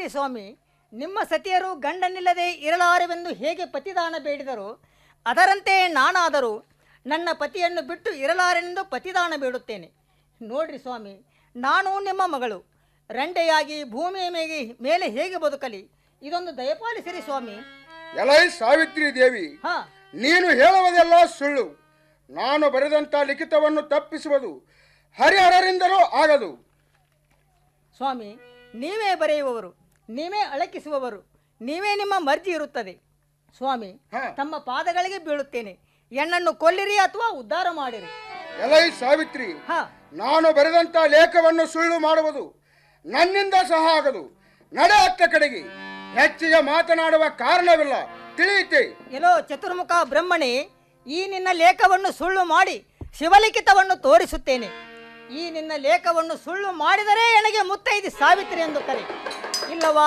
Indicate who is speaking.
Speaker 1: ನೋಡಿರಿ ಸ್ವಾಮಿ ನಿಮ್ಮ ಸತಿಯರು ಗಂಡನಿಲ್ಲದೆ ಇರಲಾರೆವೆಂದು ಹೇಗೆ ಪತಿದಾನ ಬೇಡಿದರು ಅದರಂತೆ ನಾನಾದರೂ ನನ್ನ ಪತಿಯನ್ನು ಬಿಟ್ಟು ಇರಲಾರೆನೆಂದು ಪತಿದಾನ ಬೇಡುತ್ತೇನೆ ನೋಡ್ರಿ ಸ್ವಾಮಿ ನಾನು ನಿಮ್ಮ ಮಗಳು ರಂಡೆಯಾಗಿ ಭೂಮಿಯ ಮೇಲೆ ಮೇಲೆ ಹೇಗೆ ಬದುಕಲಿ ಇದೊಂದು ದಯಪಾಲಿಸಿರಿ ಸ್ವಾಮಿ
Speaker 2: ಎಲೈ ಸಾವಿತ್ರಿ ದೇವಿ
Speaker 1: ಹಾ
Speaker 2: ನೀನು ಹೇಳುವುದೆಲ್ಲ ಸುಳ್ಳು ನಾನು ಬರೆದಂಥ ಲಿಖಿತವನ್ನು ತಪ್ಪಿಸುವುದು ಹರಿಹರರಿಂದಲೂ ಆಗದು
Speaker 1: ಸ್ವಾಮಿ ನೀವೇ ಬರೆಯುವವರು ನೀವೇ ಅಳಕಿಸುವವರು ನೀವೇ ನಿಮ್ಮ ಮರ್ಜಿ ಇರುತ್ತದೆ ಸ್ವಾಮಿ
Speaker 2: ಹಾ.
Speaker 1: ತಮ್ಮ ಪಾದಗಳಿಗೆ ಬೀಳುತ್ತೇನೆ ಎಣ್ಣನ್ನು ಕೊಲ್ಲಿರಿ ಅಥವಾ ಉದ್ಧಾರ ಮಾಡಿರಿ
Speaker 2: ಎಲೈ ಸಾವಿತ್ರಿ
Speaker 1: ಹಾ
Speaker 2: ನಾನು ಬರೆದಂಥ ಲೇಖವನ್ನು ಸುಳ್ಳು ಮಾಡುವುದು ನನ್ನಿಂದ ಸಹ ಆಗದು ನಡೆ ಅತ್ತ ಕಡೆಗೆ ಹೆಚ್ಚಿಗೆ ಮಾತನಾಡುವ ಕಾರಣವಿಲ್ಲ ತಿಳಿಯಿತೆ
Speaker 1: ಎಲ್ಲೋ ಚತುರ್ಮುಖ ಬ್ರಹ್ಮಣಿ ಈ ನಿನ್ನ ಲೇಖವನ್ನು ಸುಳ್ಳು ಮಾಡಿ ಶಿವಲಿಖಿತವನ್ನು ತೋರಿಸುತ್ತೇನೆ ಈ ನಿನ್ನ ಲೇಖವನ್ನು ಸುಳ್ಳು ಮಾಡಿದರೆ ನನಗೆ ಮುತ್ತೈದು ಸಾವಿತ್ರಿ ಎಂದು ಕರೆ ಇಲ್ಲವಾ